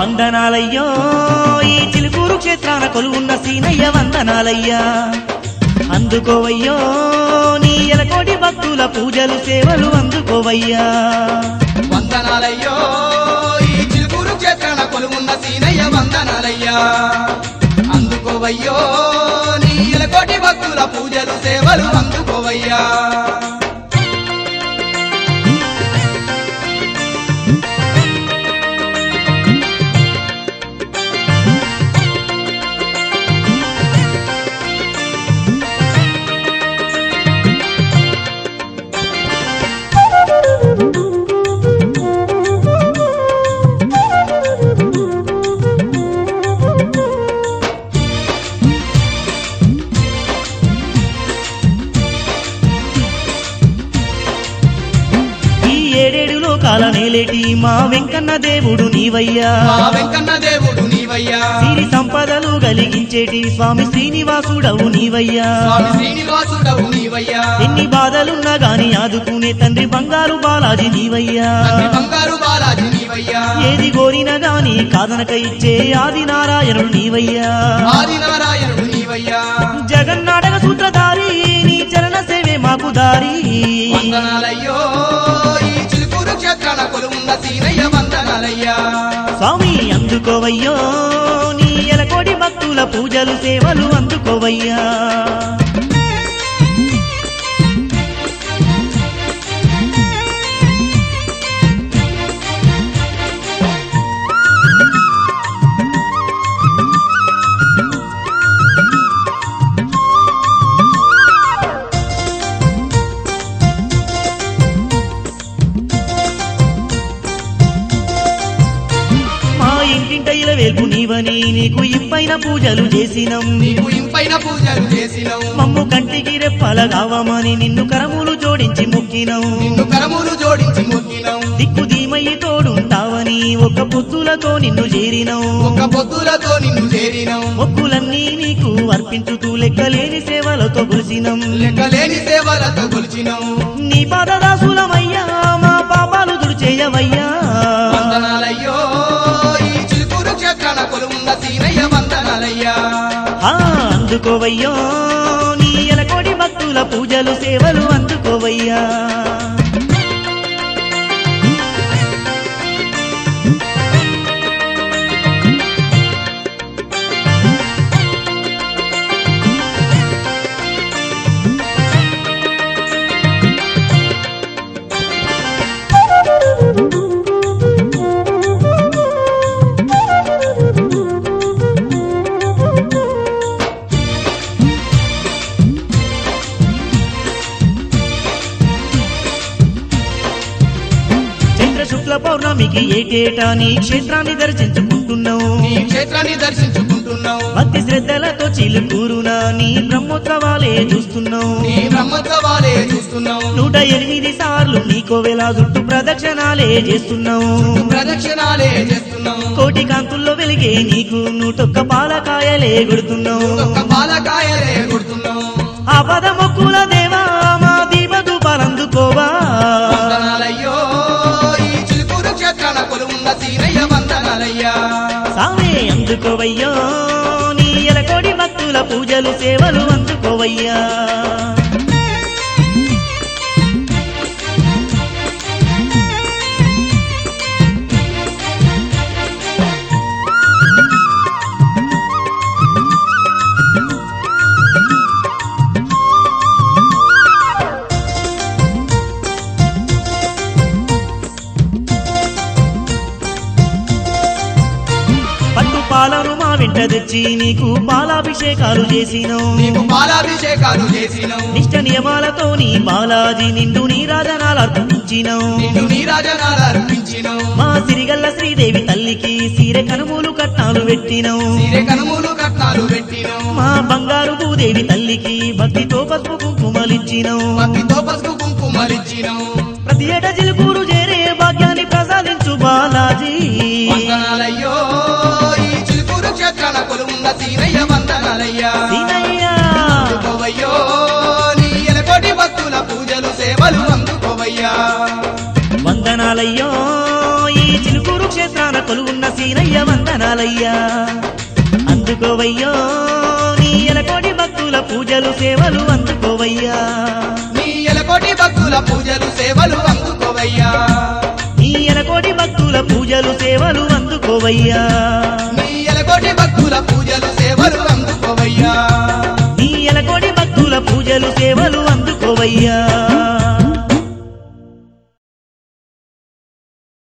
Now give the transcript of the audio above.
వందనాలయ్యో ఈ చిలుకూరు క్షేత్రాన కొలువున్న సీనయ్య వందనాలయ్యా అందుకోవయ్యో నీ ఎలకోటి భక్తుల పూజలు సేవలు అందుకోవయ్యా వందనాలయ్యో ఈ చిలుకూరు క్షేత్రాన కొలువున్న సీనయ్య వందనాలయ్యా అందుకోవయ్యో నీ ఇలకోటి భక్తుల పూజలు సేవలు అందుకోవయ్యా ఈ ఏడేడు లోకాల నేలేటి మా వెంకన్న దేవుడు నీవయ్యా మా వెంకన్న దేవుడు నీవయ్యా సిరి సంపదలు కలిగించేటి స్వామి శ్రీనివాసుడవు నీవయ్యా స్వామి శ్రీనివాసుడవు నీవయ్యా ఎన్ని బాధలున్నా గాని ఆదుకునే తండ్రి బంగారు బాలాజీ నీవయ్యా తండ్రి బంగారు బాలాజీ నీవయ్యా ఏది కోరినా గాని కాదనక ఇచ్చే ఆది నారాయణుడు నీవయ్యా ఆది నారాయణుడు నీవయ్యా జగన్నాటక సూత్రధారి నీ చరణ సేవే మాకు దారి వందనాలయ్యో ఈ చిలుకూరు క్షేత్రాన కొలువున్న సీనయ్య వందనాలయ్యా స్వామి అందుకోవయ్యో నీ ఎలకోటి భక్తుల పూజలు సేవలు అందుకోవయ్యా మా ఇంటింట ఇలవేల్పు నీవని నీకు ఇంపైన పూజలు చేసినం నీకు ఇంపైన పూజలు చేసినవు మమ్ము కంటికి రెప్పల కావమని నిన్ను కరములు జోడించి మొక్కినం నిన్ను కరములు జోడించి మొక్కినవు దిక్కు దీమయ్యి తోడుంటావని ఒక పొత్తులతో నిన్ను చేరినం ఒక్క పొద్దులతో నిన్ను చేరినవు మొక్కులన్నీ నీకు అర్పించుతూ లెక్కలేని సేవలతో కొలిసినం లెక్కలేని సేవలతో కొలిచినవు నీ పాదదాసులమయ్యా మా పాపాలు దుడిచేయవయ్యా వందనాలయ్యో ఈ చిలుకూరు క్షేత్రాన కొలువున్న సీనయ్య వందనాలయ్యా ఆ, అందుకోవయ్యో నీ ఎలకోటి భక్తుల పూజలు సేవలు అందుకోవయ్యా చంద్ర శుక్ల పౌర్ణమికి ఏటేటా నీ క్షేత్రాన్ని దర్శించుకుంటున్నావు నీ క్షేత్రాన్ని దర్శించుకుంటున్నావు భక్తి శ్రద్ధలతో చిలుకూరునా నీ బ్రహ్మోత్సవాలే చూస్తున్నావు నీ బ్రహ్మోత్సవాలే చూస్తున్నావు నూట ఎనిమిది సార్లు నీకో వేళ జుట్టు ప్రదక్షిణాలే చేస్తున్నావు ప్రదక్షిణాలే చేస్తున్నావు కోటి కాంతుల్లో వెలిగే నీకు నూటొక్క పాలకాయలే కొడుతున్నావు ఒక్క పాలకాయలే కొడుతున్నావు ఆ పద మొక్కుల దేవా మా దీప దూపాలందుకోవా వందనాలయ్యో ఈ చిలుకూరు క్షేత్రాన కొలువున్న సీనయ్య వందనాలయ్యా సామే అందుకోవయ్యో నీ ఎలకోడి భక్తుల పూజలు సేవలు అందుకోవయ్యా పట్టు పాలను మా వెంట తెచ్చి నీకు పాలాభిషేకాలు చేసినావు నీకు పాలాభిషేకాలు చేసినవు నిష్ట నియమాలతో నీ బాలాజీ నిండు నీరాజనాలు అర్పించినావు నిన్ను నీరాజనాలు అర్పించినవు మా సిరిగల్ల శ్రీదేవి తల్లికి సీరె కనుమూలు కట్నాలు పెట్టినవు సీరె కనుమూలు కట్నాలు పెట్టినవు మా బంగారు భూదేవి తల్లికి భక్తితో పసుపు కుంకుమలిచ్చినవు భక్తితో పసుపు కుంకుమలిచ్చినవు ప్రతి ఏటా చిలుకూరు చేరే భాగ్యాన్ని ప్రసాదించు బాలాజీ వందనాలయ్యో ఈ చిలుకూరు క్షేత్రాన కొలువున్న సీనయ్య వందనాలయ్యా సీనయ్య అందుకోవయ్యో నీ ఎలకోటి భక్తుల పూజలు సేవలు అందుకోవయ్యా వందనాలయ్యో ఈ చిలుకూరు క్షేత్రాన కొలువున్న సీనయ్య వందనాలయ్యా అందుకోవయ్యో నీ ఎలకోటి భక్తుల పూజలు సేవలు అందుకోవయ్యా నీ ఎలకోటి భక్తుల పూజలు సేవలు అందుకోవయ్యా నీ ఎలకోటి భక్తుల పూజలు సేవలు అందుకోవయ్యా నీ ఎలకోటి భక్తుల పూజలు సేవలు అందుకోవయ్యా నీ ఎలకోటి భక్తుల పూజలు సేవలు అందుకోవయ్యా